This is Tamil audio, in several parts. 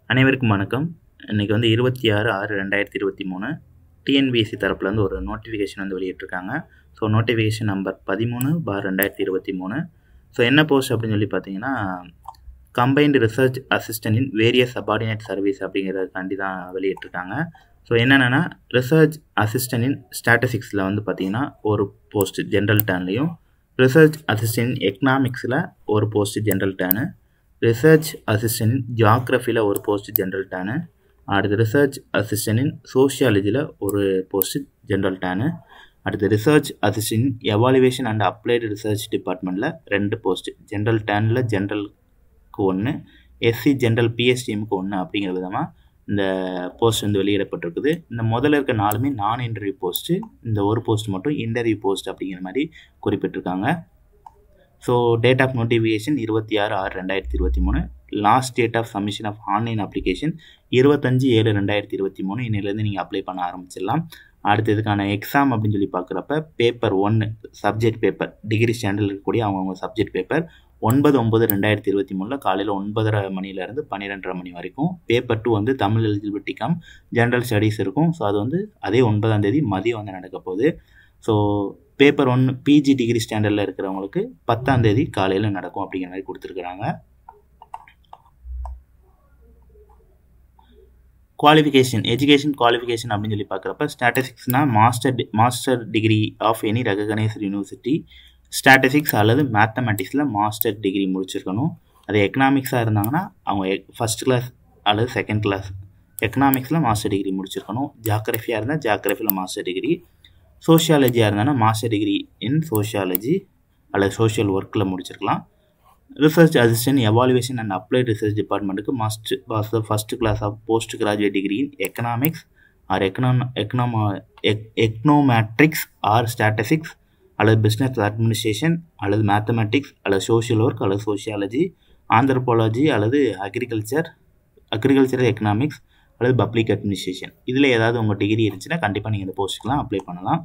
அனைவருக்கும் வணக்கம் இன்றைக்கி வந்து இருபத்தி ஆறு ஆறு ரெண்டாயிரத்தி இருபத்தி மூணு டிஎன்பிஎஸ்சி தரப்புலேருந்து ஒரு நோட்டிஃபிகேஷன் வந்து வெளியிட்டிருக்காங்க ஸோ நோட்டிஃபிகேஷன் நம்பர் பதிமூணு பார் ரெண்டாயிரத்தி இருபத்தி மூணு ஸோ என்ன போஸ்ட் அப்படின்னு சொல்லி பார்த்தீங்கன்னா combined research assistant in various subordinate service அப்படிங்கிறதுக்காண்டி தான் வெளியிட்டிருக்காங்க ஸோ என்னென்னா ரிசர்ச் அசிஸ்டன்ட் இன் ஸ்டாட்டிஸ்டிக்ஸில் வந்து பார்த்தீங்கன்னா ஒரு போஸ்ட் ஜென்ரல் டேர்ன்லேயும் ரிசர்ச் அசிஸ்டன்ட் எக்கனாமிக்ஸில் ஒரு post general turn research assistant ஜியாகிரஃபியில் ஒரு போஸ்ட் ஜென்ரல் டேனு அடுத்து ரிசர்ச் அசிஸ்டன்ட் சோஷியாலஜியில் ஒரு போஸ்ட் ஜென்ரல் டேனு அடுத்து research assistant evaluation and applied research டிபார்ட்மெண்ட்டில் ரெண்டு போஸ்ட் ஜென்ரல் டேனில் ஜென்ரலுக்கு ஒன்று எஸ்சி ஜென்ரல் பிஎஸ்டிஎம்க்கு ஒன்று அப்படிங்கிற விதமாக இந்த போஸ்ட் வந்து வெளியிடப்பட்டிருக்குது இந்த முதல்ல இருக்க நாலுமே நான் இன்டர்வியூ போஸ்ட்டு இந்த ஒரு போஸ்ட் மட்டும் இன்டர்வியூ போஸ்ட் அப்படிங்கிற மாதிரி குறிப்பிட்டிருக்காங்க ஸோ டேட் ஆஃப் நோட்டிஃபிகேஷன் இருபத்தி ஆறு ஆறு ரெண்டாயிரத்தி இருபத்தி மூணு last date of submission of online application இருபத்தஞ்சு ஏழு ரெண்டாயிரத்தி இருபத்தி மூணு இன்னிலேருந்து நீங்கள் அப்ளை பண்ண ஆரம்பிச்சிடலாம் அடுத்து இதுக்கான எக்ஸாம் அப்படின்னு சொல்லி பார்க்குறப்ப பேப்பர் ஒன்று சப்ஜெக்ட் பேப்பர் டிகிரி ஸ்டாண்டர்டில் இருக்கக்கூடிய அவங்கவுங்க சப்ஜெக்ட் பேப்பர் ஒன்பது ஒம்பது ரெண்டாயிரத்தி இருபத்தி மூணில் காலையில் ஒன்பதரை மணிலேருந்து பன்னிரெண்டரை மணி வரைக்கும் பேப்பர் டூ வந்து Tamil eligibility cum general studies இருக்கும் ஸோ அது வந்து அதே ஒன்பதாம் தேதி மதியம் வந்து நடக்க போகுது ஸோ பேப்பர் ஒன்று பிஜி டிகிரி ஸ்டாண்டர்டில் இருக்கிறவங்களுக்கு பத்தாம் தேதி காலையில் நடக்கும் அப்படிங்கிற மாதிரி கொடுத்துருக்குறாங்க குவாலிஃபிகேஷன் எஜுகேஷன் குவாலிஃபிகேஷன் அப்படின்னு சொல்லி பார்க்குறப்ப ஸ்டாட்டிஸ்டிக்ஸ்னால் master master degree of any recognised university statistics அல்லது மேத்தமெட்டிக்ஸில் மாஸ்டர் டிகிரி முடிச்சிருக்கணும் அது எக்கனாமிக்ஸாக இருந்தாங்கன்னா அவங்க ஃபஸ்ட் கிளாஸ் அல்லது செகண்ட் கிளாஸ் எக்கனாமிக்ஸில் மாஸ்டர் டிகிரி முடிச்சிருக்கணும் ஜாக்ரஃபியாக இருந்தால் ஜாக்ரஃபியில் மாஸ்டர் டிகிரி சோஷியாலஜியாக இருந்தாலும் மாஸ்டர் டிகிரி இன் சோஷியாலஜி அல்லது சோஷியல் ஒர்க்கில் முடிச்சிருக்கலாம் research assistant evaluation and applied research டிபார்ட்மெண்ட்டுக்கு must pass first class of post graduate degree in economics or econom econom ec econometrics or statistics அல்லது பிஸ்னஸ் அட்மினிஸ்ட்ரேஷன் அல்லது மேத்தமெட்டிக்ஸ் அல்லது சோஷியல் ஒர்க் அல்லது சோஷியாலஜி ஆந்த்ரோபாலஜி அல்லது அக்ரிகல்ச்சர் அக்ரிகல்ச்சரல் எக்கனாமிக்ஸ் அல்லது பப்ளிக் அட்மினிஸ்ட்ரேஷன் இதில் ஏதாவது உங்கள் டிகிரி இருந்துச்சுன்னா கண்டிப்பாக நீங்கள் இந்த போஸ்ட்டுக்கெலாம் அப்ளை பண்ணலாம்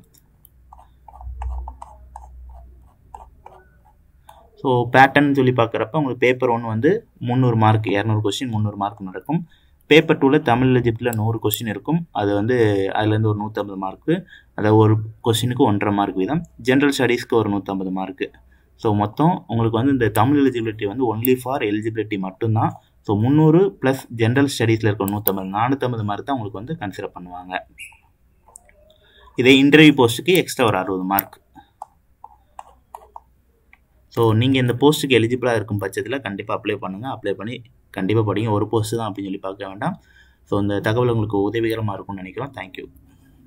ஸோ பேட்டர்ன் சொல்லி பார்க்குறப்ப உங்களுக்கு பேப்பர் ஒன்று வந்து முந்நூறு மார்க் இரநூறு கொஸ்டின் முந்நூறு மார்க் நடக்கும் பேப்பர் டூவில் தமிழ் எலிஜிபிளில் நூறு கொஸ்டின் இருக்கும் அது வந்து அதுலேருந்து ஒரு நூற்றம்பது மார்க்கு அதாவது ஒரு கொஸ்டினுக்கு ஒன்றரை மார்க் வீதம் ஜென்ரல் ஸ்டடீஸ்க்கு ஒரு நூற்றம்பது மார்க்கு ஸோ மொத்தம் உங்களுக்கு வந்து இந்த தமிழ் எலிஜிபிலிட்டி வந்து ஒன்லி ஃபார் எலிஜிபிலிட்டி மட்டும்தான் ஸோ முந்நூறு ப்ளஸ் ஜென்ரல் ஸ்டடீஸில் இருக்க நூற்றம்பது நானூற்றம்பது மார்க் தான் உங்களுக்கு வந்து கன்சிடர் பண்ணுவாங்க இதே இன்டர்வியூ போஸ்ட்டுக்கு எக்ஸ்ட்ரா ஒரு அறுபது மார்க் ஸோ நீங்கள் இந்த போஸ்ட்டுக்கு எலிஜிபிளாக இருக்கும் பட்சத்தில் கண்டிப்பாக அப்ளை பண்ணுங்கள் அப்ளை பண்ணி கண்டிப்பாக படிங்க ஒரு போஸ்ட்டு தான் அப்படின்னு சொல்லி பார்க்க வேண்டாம் ஸோ இந்த தகவல் உங்களுக்கு உதவிகரமாக இருக்கும்னு நினைக்கிறோம் தேங்க்யூ